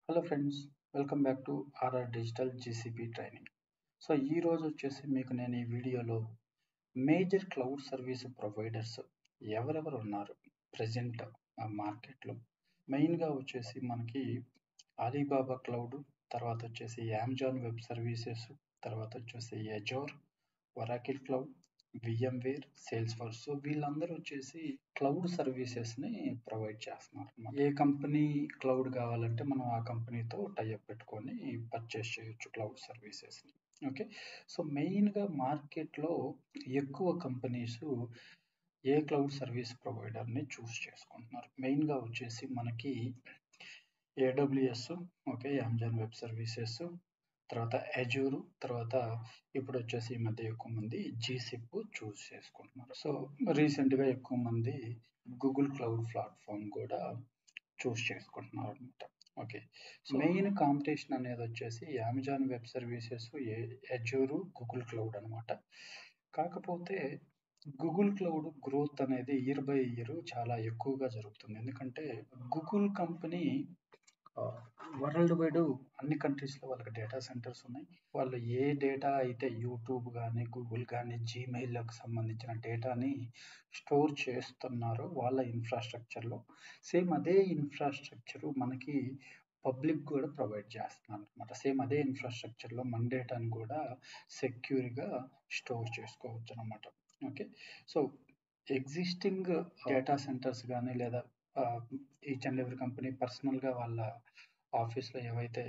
Hello friends welcome back to RR digital GCP training so ఈ రోజు వచ్చేసి మీకు నేను ఈ వీడియోలో మేజర్ క్లౌడ్ సర్వీస్ ప్రొవైడర్స్ ఎవరెవరు ఉన్నారు ప్రజెంట్ ఆ మార్కెట్లో మెయిన్గా వచ్చేసి మనకి అలీబాబా క్లౌడ్ తర్వాత వచ్చేసి అమెజాన్ వెబ్ సర్వీసెస్ తర్వాత వచ్చేసి Azure Oracle cloud VMware Salesforce so వీళ్ళందరూ వచ్చేసి క్లౌడ్ సర్వీసెస్ని ప్రొవైడ్ చేస్తున్నారు అన్నమాట. ఏ కంపెనీ క్లౌడ్ కావాలంటే మనం ఆ కంపెనీతో టైఅప్ పెట్టుకొని పర్చేస్ చేయొచ్చు క్లౌడ్ సర్వీసెస్ని ఓకే సో మెయిన్గా మార్కెట్లో ఎక్కువ కంపెనీస్ ఏ క్లౌడ్ సర్వీస్ ప్రొవైడర్ని చూస్ చేసుకుంటున్నారు మెయిన్గా వచ్చేసి మనకి AWS okay Amazon web services తర్వాత అజూరు తర్వాత ఇప్పుడు వచ్చేసి ఈ మధ్య ఎక్కువ మంది జీసిప్ చూస్ చేసుకుంటున్నారు సో రీసెంట్గా ఎక్కువ మంది గూగుల్ క్లౌడ్ ప్లాట్ఫామ్ కూడా చూస్ చేసుకుంటున్నారు అనమాట ఓకే సో మెయిన్ కాంపిటీషన్ అనేది వచ్చేసి Amazon web services Azure Google cloud అనమాట కాకపోతే గూగుల్ క్లౌడ్ గ్రోత్ అనేది ఇయర్ బై ఇయర్ చాలా ఎక్కువగా జరుగుతుంది ఎందుకంటే గూగుల్ కంపెనీ వరల్డ్ వైడ్ అన్ని కంట్రీస్లో వాళ్ళకి డేటా సెంటర్స్ ఉన్నాయి వాళ్ళు ఏ డేటా అయితే యూట్యూబ్ కానీ గూగుల్ కానీ జీమెయిల్కి సంబంధించిన డేటాని స్టోర్ చేస్తున్నారో వాళ్ళ ఇన్ఫ్రాస్ట్రక్చర్లో సేమ్ అదే ఇన్ఫ్రాస్ట్రక్చర్ మనకి పబ్లిక్ కూడా ప్రొవైడ్ చేస్తున్నారు అనమాట సేమ్ అదే ఇన్ఫ్రాస్ట్రక్చర్లో మన డేటాని కూడా సెక్యూర్గా స్టోర్ చేసుకోవచ్చు అనమాట okay so existing data centres కానీ లేదా ఈచ్ అండ్ ఎవరి కంపెనీ పర్సనల్గా వాళ్ళ ఆఫీస్లో ఏవైతే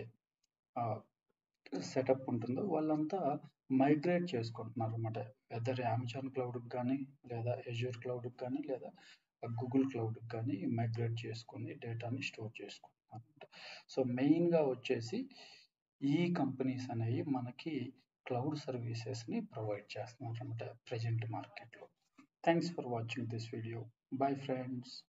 సెటప్ ఉంటుందో వాళ్ళంతా మైగ్రేట్ చేసుకుంటున్నారు అనమాట వెదర్ అమెజాన్ క్లౌడ్కి కానీ లేదా ఎజూర్ క్లౌడ్కి కానీ లేదా గూగుల్ క్లౌడ్కి కానీ మైగ్రేట్ చేసుకొని డేటాని స్టోర్ చేసుకుంటున్నారు అనమాట సో మెయిన్గా వచ్చేసి ఈ కంపెనీస్ అనేవి మనకి క్లౌడ్ సర్వీసెస్ని ప్రొవైడ్ చేస్తున్నారు అనమాట ప్రజెంట్ మార్కెట్లో thanks for watching this video bye friends